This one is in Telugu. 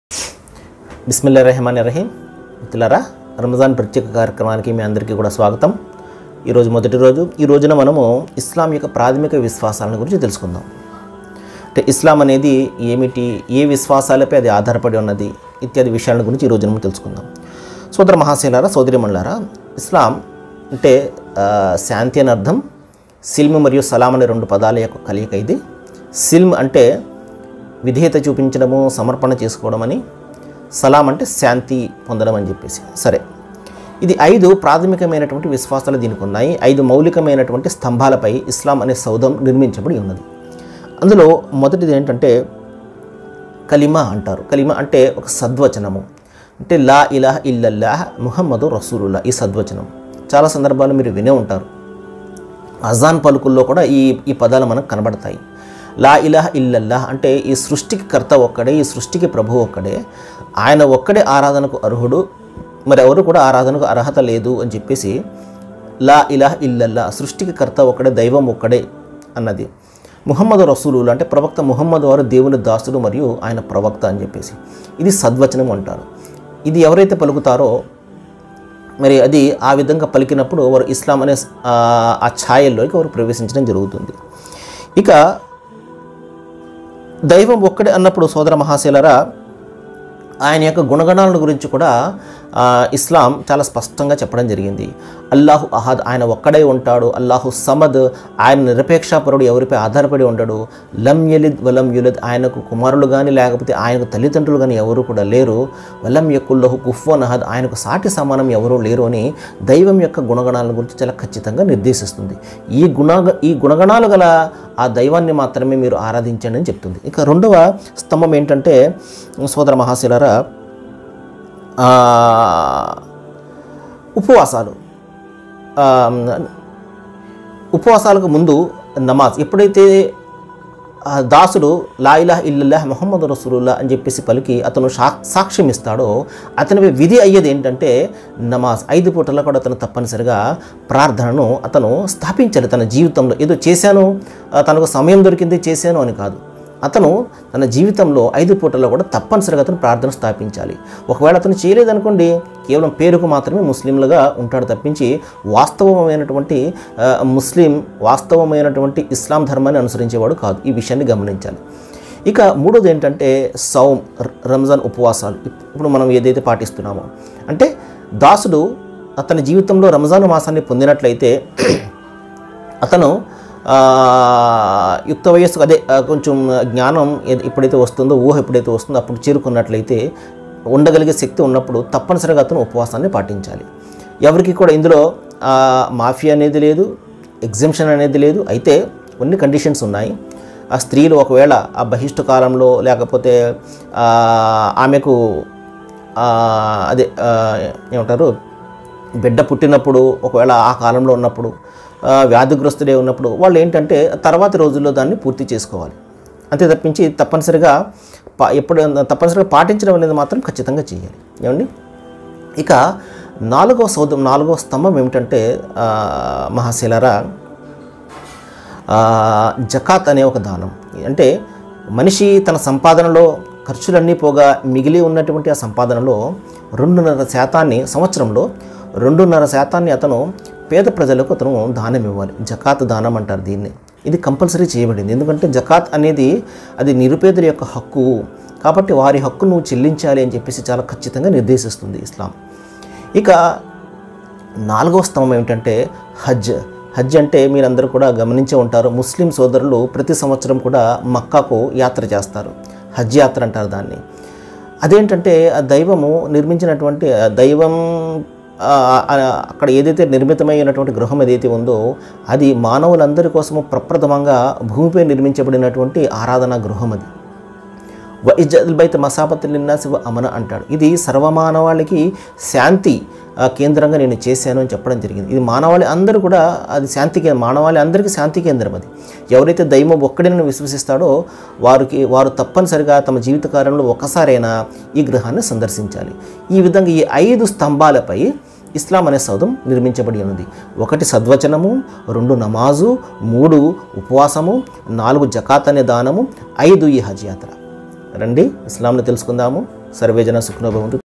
బిస్మిల్లా రెహమాన్ రహీం మిత్రులారా రంజాన్ ప్రత్యేక కార్యక్రమానికి మీ అందరికీ కూడా స్వాగతం ఈరోజు మొదటి రోజు ఈ రోజున మనము ఇస్లాం యొక్క ప్రాథమిక విశ్వాసాలను గురించి తెలుసుకుందాం అంటే ఇస్లాం అనేది ఏమిటి ఏ విశ్వాసాలపై అది ఆధారపడి ఉన్నది ఇత్యాది విషయాల గురించి ఈ రోజు మనం తెలుసుకుందాం సోదర మహాశైలారా సోదరిమణులారా ఇస్లాం అంటే ఆ, శాంతి అని అర్థం సిల్మ్ మరియు సలాం అనే రెండు పదాల యొక్క కలయిక ఇది సిల్మ్ అంటే విధేయత చూపించడము సమర్పణ చేసుకోవడం అని సలాం అంటే శాంతి పొందడం అని చెప్పేసి సరే ఇది ఐదు ప్రాథమికమైనటువంటి విశ్వాసాలు దీనికి ఉన్నాయి ఐదు మౌలికమైనటువంటి స్తంభాలపై ఇస్లాం అనే సౌధం నిర్మించబడి ఉన్నది అందులో మొదటిది ఏంటంటే కలిమా అంటారు కలిమా అంటే ఒక సద్వచనము అంటే లా ఇలాహ ఇల్లల్లాహ్ ముహమ్మదు రసూలుల్లా ఈ సద్వచనం చాలా సందర్భాలు మీరు వినే ఉంటారు అజాన్ పలుకుల్లో కూడా ఈ ఈ పదాలు మనకు కనబడతాయి లా ఇలాహ ఇల్లల్లాహ్ అంటే ఈ సృష్టికి కర్త ఒక్కడే ఈ సృష్టికి ప్రభు ఒక్కడే ఆయన ఒక్కడే ఆరాధనకు అర్హుడు మరి ఎవరు కూడా ఆరాధనకు అర్హత లేదు అని చెప్పేసి లా ఇలాహ ఇల్లల్లా సృష్టికి కర్త ఒక్కడే దైవం ఒక్కడే అన్నది ముహమ్మద్ రసూలు అంటే ప్రవక్త ముహమ్మద్ వారు దేవుని దాసుడు మరియు ఆయన ప్రవక్త అని చెప్పేసి ఇది సద్వచనం అంటారు ఇది ఎవరైతే పలుకుతారో మరి అది ఆ విధంగా పలికినప్పుడు వారు ఇస్లాం అనే ఆ, ఆ ఛాయల్లోకి వారు ప్రవేశించడం జరుగుతుంది ఇక దైవం ఒక్కడే అన్నప్పుడు సోదర మహాశీలరా ఆయన యొక్క గుణగణాల గురించి కూడా ఆ, ఇస్లాం చాలా స్పష్టంగా చెప్పడం జరిగింది అల్లాహు అహాద్ ఆయన ఒక్కడే ఉంటాడు అల్లాహు సమద్ ఆయన నిరపేక్షాపరుడు ఎవరిపై ఆధారపడి ఉండడు లం యలిద్ వలం యులిద్ ఆయనకు కుమారులు కానీ లేకపోతే ఆయనకు తల్లిదండ్రులు కానీ ఎవరు కూడా లేరు వలం యకుల్లహు కుఫ్వన్ అహద్ ఆయనకు సాటి సమానం ఎవరూ లేరు అని దైవం యొక్క గుణగణాల గురించి చాలా ఖచ్చితంగా నిర్దేశిస్తుంది ఈ గుణ ఈ గుణగణాలు గల ఆ దైవాన్ని మాత్రమే మీరు ఆరాధించండి అని చెప్తుంది ఇక రెండవ స్తంభం ఏంటంటే సోదర మహాశిలరా ఆ, ఉపవాసాలు ఆ, ఉపవాసాలకు ముందు నమాజ్ ఎప్పుడైతే ఆ దాసుడు లాయిలాహ్ ఇల్లల్లాహ్ మొహమ్మద్ రసూలుల్లా అని చెప్పేసి పలికి అతను సా సాక్ష్యం ఇస్తాడో అతని విధి అయ్యేది ఏంటంటే నమాజ్ ఐదు పూటల్లో కూడా అతను తప్పనిసరిగా ప్రార్థనను అతను స్థాపించాలి తన జీవితంలో ఏదో చేశాను ఆ, తనకు సమయం దొరికింది చేశాను అని కాదు అతను తన జీవితంలో ఐదు పూటల్లో కూడా తప్పనిసరిగా అతను ప్రార్థన స్థాపించాలి ఒకవేళ అతను చేయలేదనుకోండి కేవలం పేరుకు మాత్రమే ముస్లింలుగా ఉంటాడు తప్పించి వాస్తవమైనటువంటి ఆ, ముస్లిం వాస్తవమైనటువంటి ఇస్లాం ధర్మాన్ని అనుసరించేవాడు కాదు ఈ విషయాన్ని గమనించాలి ఇక మూడోది ఏంటంటే సౌమ్ ర- రంజాన్ ఉపవాసాలు ఇప్- ఇప్పుడు మనం ఏదైతే పాటిస్తున్నామో అంటే దాసుడు అతని జీవితంలో రంజాన్ మాసాన్ని పొందినట్లయితే అతను ఆ, యుక్త వయస్సు అదే ఆ, కొంచెం జ్ఞానం ఎ- ఎప్పుడైతే వస్తుందో ఊహ ఎప్పుడైతే వస్తుందో అప్పుడు చేరుకున్నట్లయితే ఉండగలిగే శక్తి ఉన్నప్పుడు తప్పనిసరిగా అతను ఉపవాసాన్ని పాటించాలి ఎవరికి కూడా ఇందులో ఆ, మాఫీ అనేది లేదు ఎగ్జిబిషన్ అనేది లేదు అయితే కొన్ని కండిషన్స్ ఉన్నాయి ఆ స్త్రీలు ఒకవేళ ఆ బహిష్టు కాలంలో లేకపోతే ఆ, ఆమెకు ఆ, అదే ఆ, ఏమంటారు బిడ్డ పుట్టినప్పుడు ఒకవేళ ఆ కాలంలో ఉన్నప్పుడు ఆ, వ్యాధిగ్రస్తుడే ఉన్నప్పుడు వాళ్ళు ఏంటంటే తర్వాతి రోజుల్లో దాన్ని పూర్తి చేసుకోవాలి అంతే తప్పించి తప్పనిసరిగా పా ఎప్పుడు తప్పనిసరిగా పాటించడం అనేది మాత్రం ఖచ్చితంగా చేయాలి ఏమండి ఇక నాలుగవ సౌధం నాలుగవ స్తంభం ఏమిటంటే ఆ, మహాశిలరా ఆ, జకాత్ అనే ఒక దానం అంటే మనిషి తన సంపాదనలో ఖర్చులన్నీ పోగా మిగిలి ఉన్నటువంటి ఆ సంపాదనలో రెండున్నర శాతాన్ని సంవత్సరంలో రెండున్నర శాతాన్ని అతను పేద ప్రజలకు అతను దానం ఇవ్వాలి జకాత్ దానం అంటారు దీన్ని ఇది కంపల్సరీ చేయబడింది ఎందుకంటే జకాత్ అనేది అది నిరుపేదల యొక్క హక్కు కాబట్టి వారి హక్కు నువ్వు చెల్లించాలి అని చెప్పేసి చాలా ఖచ్చితంగా నిర్దేశిస్తుంది ఇస్లాం ఇక నాలుగవ స్తంభం ఏమిటంటే హజ్ హజ్ అంటే మీరందరూ కూడా గమనించే ఉంటారు ముస్లిం సోదరులు ప్రతి సంవత్సరం కూడా మక్కాకు యాత్ర చేస్తారు హజ్ యాత్ర అంటారు దాన్ని అదేంటంటే ఆ దైవము నిర్మించినటువంటి ఆ దైవం ఆ, ఆ, అక్కడ ఏదైతే నిర్మితమైనటువంటి గృహం ఏదైతే ఉందో అది మానవులందరి కోసము ప్రప్రథమంగా భూమిపై నిర్మించబడినటువంటి ఆరాధనా గృహం అది వ ఇజ్జతుల్ బైత్ మసాబత్ లిన్నాసి వ అమన అంటాడు ఇది సర్వమానవాళికి శాంతి ఆ, కేంద్రంగా నేను చేశాను అని చెప్పడం జరిగింది ఇది మానవాళి అందరూ కూడా అది శాంతి కేంద్రం మానవాళి అందరికీ శాంతి కేంద్రం అది ఎవరైతే దైవం ఒక్కడిని విశ్వసిస్తాడో వారికి వారు తప్పనిసరిగా తమ జీవితకాలంలో ఒక్కసారైనా ఈ గృహాన్ని సందర్శించాలి ఈ విధంగా ఈ ఐదు స్తంభాలపై ఇస్లాం అనే సౌధం నిర్మించబడి ఉన్నది ఒకటి సద్వచనము రెండు నమాజు మూడు ఉపవాసము నాలుగు జకాత్ అనే దానము ఐదు ఈ హజ్ యాత్ర రండి ఇస్లాంను తెలుసుకుందాము సర్వేజన సుఖనోభవంతు